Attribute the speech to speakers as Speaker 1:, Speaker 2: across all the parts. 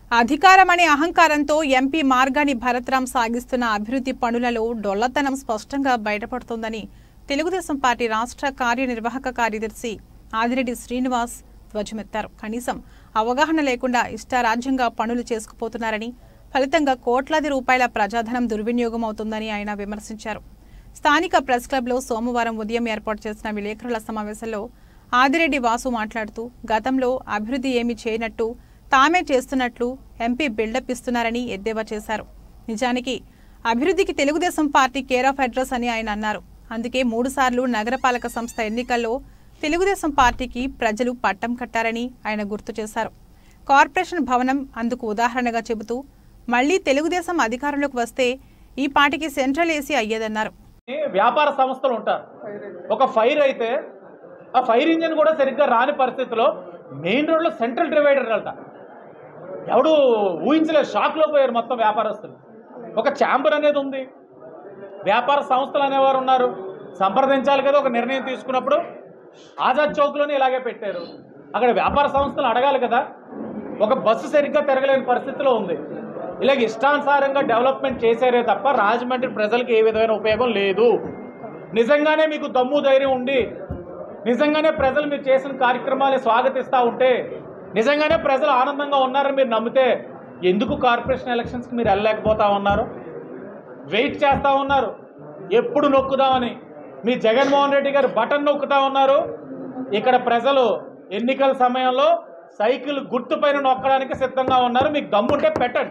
Speaker 1: అధికారమనే అహంకారంతో ఎంపీ మార్గాని భరత్రామ్ సాగిస్తున్న అభివృద్ధి పనులలో డొల్లతనం స్పష్టంగా బయటపడుతోందని తెలుగుదేశం పార్టీ రాష్ట్ర కార్యనిర్వాహక కార్యదర్శి ఆదిరెడ్డి శ్రీనివాస్ ధ్వజమెత్తారు కనీసం అవగాహన లేకుండా ఇష్టారాజ్యంగా పనులు చేసుకుపోతున్నారని ఫలితంగా కోట్లాది రూపాయల ప్రజాధనం దుర్వినియోగం అవుతుందని ఆయన విమర్శించారు స్థానిక ప్రెస్ క్లబ్లో సోమవారం ఉదయం ఏర్పాటు చేసిన విలేకరుల సమావేశంలో ఆదిరెడ్డి వాసు మాట్లాడుతూ గతంలో అభివృద్ధి ఏమీ చేయనట్టు తామే చేస్తున్నట్లు ఎంపీ బిల్డప్ ఇస్తున్నారని ఎద్దేవా చేశారు నిజానికి అభివృద్ధికి Telugudesam party care of address అని ఆయన అన్నారు అందుకే మూడుసార్లు నగరపాలక సంస్థ ఎన్నికల్లో తెలుగుదేశం పార్టీకి ప్రజలు పట్టం కట్టారని ఆయన గుర్తు చేశారు కార్పొరేషన్ భవనం అందుకు ఉదాహరణగా చెబుతూ మళ్లీ తెలుగుదేశం అధికారంలోకి వస్తే ఈ పార్టీకి సెంట్రల్ ఏసీ అయ్యేదన్నారు
Speaker 2: వ్యాపార సంస్థలు ఉంటారు ఒక ఫైర్ అయితే ఆ ఫైర్ ఇంజిన్ కూడా సరిగ్గా రాని పరిస్థితిలో మెయిన్ రోడ్లో సెంట్రల్ డివైడర్ వెళ్తా ఎవడు ఊహించలేదు షాక్లో పోయారు మొత్తం వ్యాపారస్తులు ఒక ఛాంబర్ అనేది ఉంది వ్యాపార సంస్థలు అనేవారు ఉన్నారు సంప్రదించాలి కదా ఒక నిర్ణయం తీసుకున్నప్పుడు ఆజాద్ చౌక్లోనే ఇలాగే పెట్టారు అక్కడ వ్యాపార సంస్థలు అడగాలి కదా ఒక బస్సు సరిగ్గా తిరగలేని పరిస్థితిలో ఉంది ఇలాగ ఇష్టానుసారంగా డెవలప్మెంట్ చేశారే తప్ప రాజమండ్రి ప్రజలకు ఏ విధమైన ఉపయోగం లేదు నిజంగానే మీకు దమ్ము ధైర్యం ఉండి నిజంగానే ప్రజలు మీరు చేసిన కార్యక్రమాన్ని స్వాగతిస్తూ ఉంటే నిజంగానే ప్రజలు ఆనందంగా ఉన్నారని మీరు నమ్మితే ఎందుకు కార్పొరేషన్ ఎలక్షన్స్కి మీరు వెళ్ళలేకపోతా ఉన్నారు వెయిట్ చేస్తూ ఉన్నారు ఎప్పుడు నొక్కుదామని మీ జగన్మోహన్ రెడ్డి గారు బటన్ నొక్కుతా ఉన్నారు ఇక్కడ ప్రజలు ఎన్నికల సమయంలో సైకిల్ గుర్తు పైన నొక్కడానికి సిద్ధంగా ఉన్నారు మీకు దమ్ముంటే పెట్టండి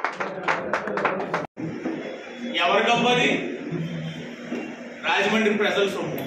Speaker 3: ఎవరి డబ్బది రాజమండ్రి ప్రజల సొమ్ము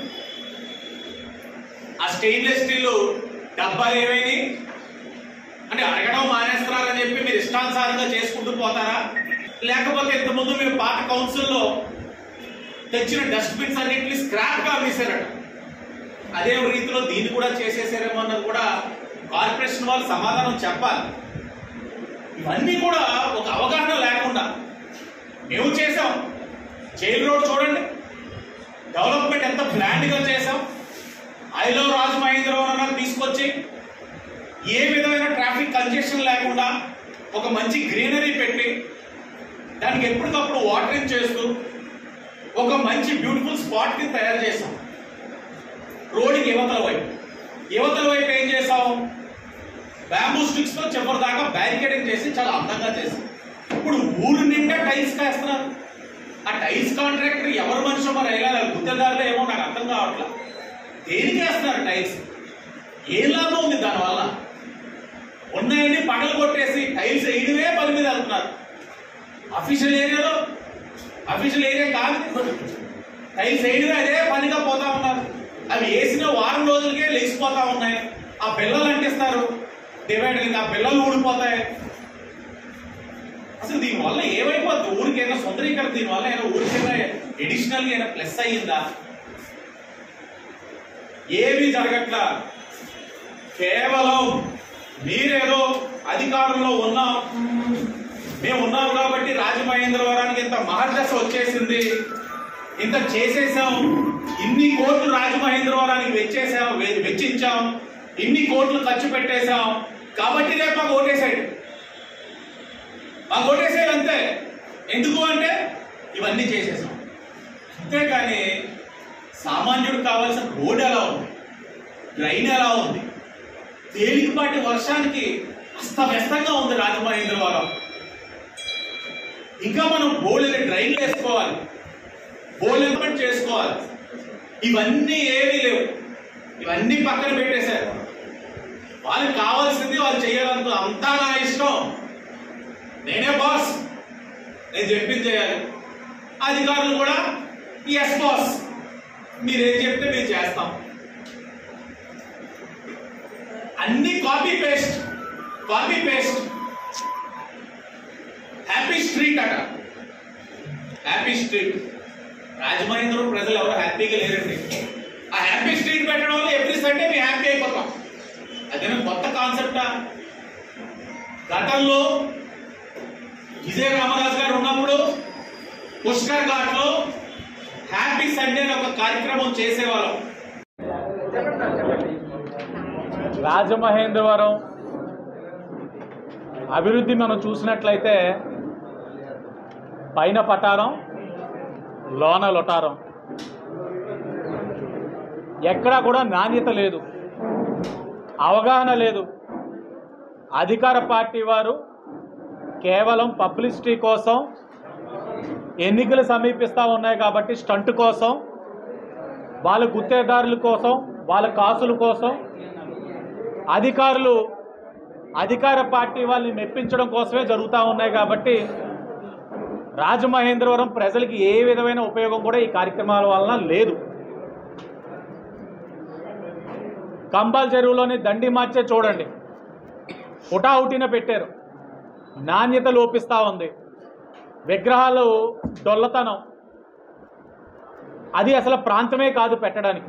Speaker 3: ఆ స్టెయిన్లెస్ స్టీల్ డబ్బాలు ఏమైనాయి అంటే అడగడం మానేస్తున్నారని చెప్పి మీరు ఇష్టానుసారంగా చేసుకుంటూ పోతారా లేకపోతే ఇంతకుముందు మీరు పాత కౌన్సిల్లో తెచ్చిన డస్ట్బిన్స్ అన్నింటినీ స్క్రాప్ గా అమ్మేశారట అదే రీతిలో దీన్ని కూడా చేసేసారేమో అన్నది కూడా కార్పొరేషన్ వాళ్ళు సమాధానం చెప్పాలి ఇవన్నీ కూడా ఒక అవగాహన లేకుండా మేము చేసాం జైల్ రోడ్ చూడండి డెవలప్మెంట్ ఎంత ప్లాండ్ గా చేసాం ఐలో రాజు మహేంద్రవరం తీసుకొచ్చి ఏ విధమైన ట్రాఫిక్ కంజెషన్ లేకుండా ఒక మంచి గ్రీనరీ పెట్టి దానికి ఎప్పటికప్పుడు వాటరింగ్ చేస్తూ ఒక మంచి బ్యూటిఫుల్ స్పాట్ ని తయారు చేసాం రోడ్డుకి యువతల వైపు యువతల వైపు ఏం చేసాం బ్యాంబూ స్టిక్స్ తో చివరి దాకా బ్యారికేడింగ్ చేసి చాలా అందంగా చేసాం ఇప్పుడు ఊరు నిండా టైల్స్ వేస్తున్నారు ఆ టైల్స్ కాంట్రాక్టర్ ఎవరు మనిషి మరి వెళ్ళాలి గుత్తేదారులు ఏమో నాకు అర్థం కావట్లా దేనికి వేస్తున్నారు టైల్స్ ఏం లాభం ఉంది దానివల్ల ఉన్నాయని పగలు కొట్టేసి టైల్స్ వేయడమే పని మీద వెళ్తున్నారు అఫీషియల్ ఏరియాలో అఫీషియల్ ఏరియా కాదు టైల్స్ వేయడమే అదే పనిగా పోతా ఉన్నారు అవి వేసిన వారం రోజులకే లేచిపోతా ఉన్నాయి ఆ పిల్లలు అంటిస్తారు డివైడర్ ఆ పిల్లలు ఊడిపోతాయి అసలు దీనివల్ల ఏమైపోతుంది ఊరికైనా సుందరీకరణ దీనివల్ల ఏమైనా ఊరికైనా ఎడిషనల్ గా ఏమైనా ప్లస్ అయ్యిందా ఏమీ జరగట్లా కేవలం మీరేదో అధికారంలో ఉన్నాం మేము ఉన్నాం కాబట్టి రాజమహేంద్రవరానికి ఇంత మహర్దశ వచ్చేసింది ఇంత చేసేసాం ఇన్ని కోట్లు రాజమహేంద్రవరానికి వెచ్చేసాం వె- వెచ్చించాం ఇన్ని కోట్లు ఖర్చు పెట్టేశాం కాబట్టి రేపు మాకు ఓటేసాడు మాకు ఓటేసేది అంతే ఎందుకు అంటే ఇవన్నీ చేసేసాం అంతేకాని సామాన్యుడు కావాల్సిన రోడ్ ఎలా ఉంది డ్రైన్ ఎలా ఉంది తేలికపాటి వర్షానికి అస్తవ్యస్తంగా ఉంది రాజమహేంద్రవరం ఇంకా మనం బోల్డెని డ్రైన్ వేసుకోవాలి బోల్డెన్ చేసుకోవాలి ఇవన్నీ ఏమీ లేవు ఇవన్నీ పక్కన పెట్టేశారు వాళ్ళకి కావాల్సింది వాళ్ళు చేయాలంత అంతా నా ఇష్టం నేనే బాస్ నేను చెప్పింది చేయాలి అధికారులు కూడా ఎస్ బాస్ మీరేం చెప్తే మేము చేస్తాం అన్ని copy paste copy paste happy street అట హ్యాపీ స్ట్రీట్ రాజమహేంద్రం ప్రజలు ఎవరు హ్యాపీగా లేరండి ఆ హ్యాపీ స్ట్రీట్ పెట్టడం వల్ల ఎవ్రీ సండే మేము హ్యాపీ అయిపోతాం అదేనా కొత్త కాన్సెప్టా గతంలో విజయ రామరాజు గారు ఉన్నప్పుడు పుష్కర్ ఘాట్ లో హ్యాపీ సండే అని ఒక కార్యక్రమం చేసేవాళ్ళం
Speaker 2: రాజమహేంద్రవరం అభివృద్ధి మనం చూసినట్లయితే పైన పటారం లోన లొటారం ఎక్కడా కూడా నాణ్యత లేదు అవగాహన లేదు అధికార పార్టీ వారు కేవలం పబ్లిసిటీ కోసం ఎన్నికలు సమీపిస్తూ ఉన్నాయి కాబట్టి స్టంట్ కోసం వాళ్ళ గుత్తేదారుల కోసం వాళ్ళ కాసుల కోసం అధికారులు అధికార పార్టీ వాళ్ళని మెప్పించడం కోసమే జరుగుతూ ఉన్నాయి కాబట్టి రాజమహేంద్రవరం ప్రజలకి ఏ విధమైన ఉపయోగం కూడా ఈ కార్యక్రమాల వలన లేదు కంబాల్ చెరువులోని దండి మార్చే చూడండి హుటాహుటిన పెట్టారు నాణ్యత లోపిస్తూ ఉంది విగ్రహాలు డొల్లతనం అది అసలు ప్రాంతమే కాదు పెట్టడానికి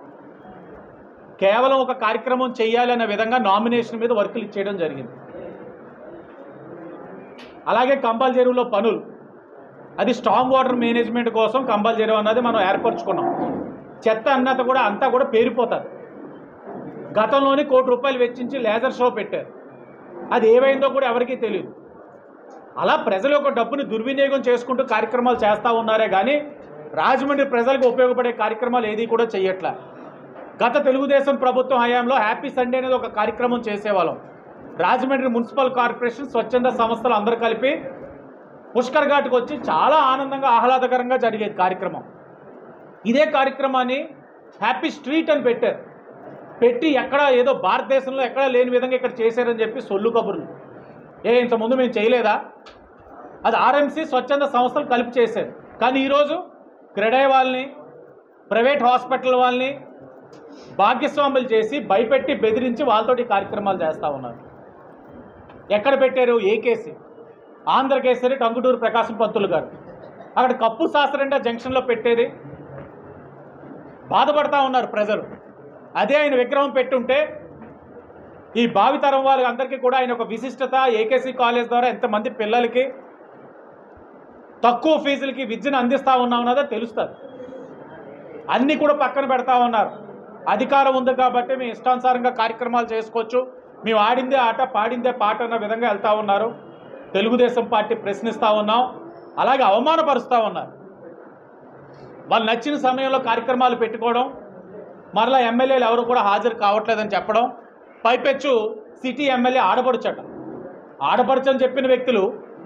Speaker 2: కేవలం ఒక కార్యక్రమం చేయాలి అనే విధంగా నామినేషన్ మీద వర్కులు ఇచ్చేయడం జరిగింది అలాగే కంబాల్ చెరువులో పనులు అది స్ట్రాంగ్ వాటర్ మేనేజ్మెంట్ కోసం కంబాల్ చెరువు అన్నది మనం ఏర్పరచుకున్నాం చెత్త అన్నది కూడా అంతా కూడా పేరిపోతుంది గతంలోని కోటి రూపాయలు వెచ్చించి లేజర్ షో పెట్టారు అది ఏమైందో కూడా ఎవరికీ తెలియదు అలా ప్రజల యొక్క డబ్బుని దుర్వినియోగం చేసుకుంటూ కార్యక్రమాలు చేస్తూ ఉన్నారే కానీ రాజమండ్రి ప్రజలకు ఉపయోగపడే కార్యక్రమాలు ఏది కూడా చెయ్యట్లే గత తెలుగుదేశం ప్రభుత్వం హయాంలో హ్యాపీ సండే అనేది ఒక కార్యక్రమం చేసేవాళ్ళం రాజమండ్రి మున్సిపల్ కార్పొరేషన్ స్వచ్ఛంద సంస్థలు అందరూ కలిపి పుష్కర్ ఘాట్కి వచ్చి చాలా ఆనందంగా ఆహ్లాదకరంగా జరిగేది కార్యక్రమం ఇదే కార్యక్రమాన్ని హ్యాపీ స్ట్రీట్ అని పెట్టారు పెట్టి ఎక్కడ ఏదో భారతదేశంలో ఎక్కడా లేని విధంగా ఇక్కడ చేశారని చెప్పి సొల్లు కబుర్లు ఏ ఇంతకుముందు మేము చేయలేదా అది ఆర్ఎంసీ స్వచ్ఛంద సంస్థలు కలిపి చేశారు కానీ ఈరోజు క్రెడై వాళ్ళని ప్రైవేట్ హాస్పిటల్ వాళ్ళని భాగ్యస్వాములు చేసి భయపెట్టి బెదిరించి వాళ్ళతోటి కార్యక్రమాలు చేస్తూ ఉన్నారు ఎక్కడ పెట్టారు ఏ కేసు ఆంధ్రకేసరి టంగుటూరు ప్రకాశం పంతులు గారు అక్కడ కప్పు శాస్త్రంగా జంక్షన్లో పెట్టేది బాధపడతా ఉన్నారు ప్రజలు అదే ఆయన విగ్రహం పెట్టుంటే ఈ భావితరం వారి అందరికీ కూడా ఆయన ఒక విశిష్టత ఏకేసీ కాలేజ్ ద్వారా ఎంతమంది పిల్లలకి తక్కువ ఫీజులకి విద్యను అందిస్తూ ఉన్నా ఉన్నదో తెలుస్తుంది అన్నీ కూడా పక్కన పెడతా ఉన్నారు అధికారం ఉంది కాబట్టి మేము ఇష్టానుసారంగా కార్యక్రమాలు చేసుకోవచ్చు మేము ఆడిందే ఆట పాడిందే పాట అన్న విధంగా వెళ్తా ఉన్నారు తెలుగుదేశం పార్టీ ప్రశ్నిస్తూ ఉన్నాం అలాగే అవమానపరుస్తూ ఉన్నారు వాళ్ళు నచ్చిన సమయంలో కార్యక్రమాలు పెట్టుకోవడం మరలా ఎమ్మెల్యేలు ఎవరు కూడా హాజరు కావట్లేదని చెప్పడం పైపెచ్చు సిటీ ఎమ్మెల్యే ఆడపడుచట ఆడపడుచని చెప్పిన వ్యక్తులు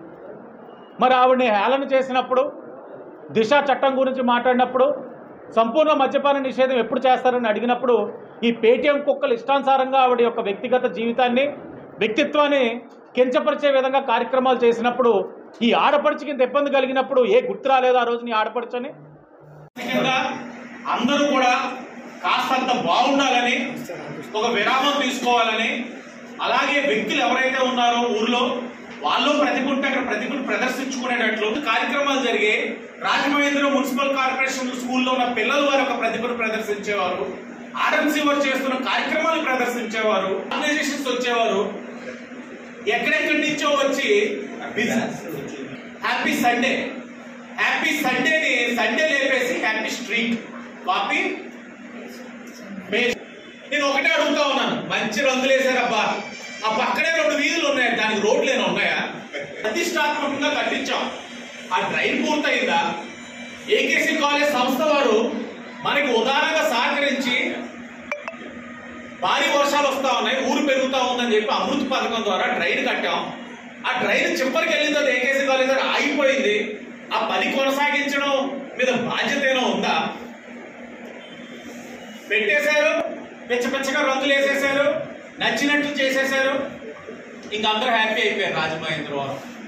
Speaker 2: మరి ఆవిడని హేళన చేసినప్పుడు దిశ చట్టం గురించి మాట్లాడినప్పుడు సంపూర్ణ మద్యపాన నిషేధం ఎప్పుడు చేస్తారని అడిగినప్పుడు ఈ పేటీఎం కుక్కలు ఇష్టానుసారంగా ఆవిడ యొక్క వ్యక్తిగత జీవితాన్ని వ్యక్తిత్వాన్ని కించపరిచే విధంగా కార్యక్రమాలు చేసినప్పుడు ఈ ఆడపడుచుకి ఇంత ఇబ్బంది కలిగినప్పుడు ఏ గుర్తు రాలేదు ఆ రోజు నీ ఆడపడుచని
Speaker 3: మానసికంగా అందరూ కూడా కాస్తంత బాగుండాలని ఒక విరామం తీసుకోవాలని అలాగే వ్యక్తులు ఎవరైతే ఉన్నారో ఊర్లో వాళ్ళు ప్రతికుంటే అక్కడ ప్రతిభను ప్రదర్శించుకునేటట్లు కార్యక్రమాలు జరిగే రాజమహేంద్ర మున్సిపల్ కార్పొరేషన్ స్కూల్లో ఉన్న పిల్లలు వారి ఒక ప్రతిభను ప్రదర్శించేవారు ఆర్ఎంసీ వారు చేస్తున్న కార్యక్రమాలు ప్రదర్శించేవారు ఆర్గనైజేషన్స్ వచ్చేవారు ఎక్కడెక్కడి నుంచో వచ్చి హ్యాపీ సండే హ్యాపీ సండేని సండే లేపేసి హ్యాపీ స్ట్రీట్ కాపీ నేను ఒకటే అడుగుతా ఉన్నాను మంచి రంగులు వేసారబ్బా ఆ పక్కనే రెండు వీధులు ఉన్నాయి దానికి రోడ్లు ఏమైనా ఉన్నాయా ప్రతిష్టాత్మకంగా కట్టించాం ఆ డ్రైన్ పూర్తయిందా ఏకేసీ కాలేజ్ సంస్థ వారు మనకి ఉదారంగా సహకరించి భారీ వర్షాలు వస్తా ఉన్నాయి ఊరు పెరుగుతా ఉందని చెప్పి అమృత్ పథకం ద్వారా డ్రైన్ కట్టాం ఆ డ్రైన్ చివరికి వెళ్ళిన తర్వాత ఏకేసీ కాలేజ్ దగ్గర ఆగిపోయింది ఆ పని కొనసాగించడం మీద బాధ్యత ఏమైనా ఉందా పెట్టేశారు పిచ్చ పిచ్చగా రంగులు వేసేశారు నచ్చినట్టు చేసేశారు ఇంక అందరూ హ్యాపీ అయిపోయారు రాజమహేంద్రవరం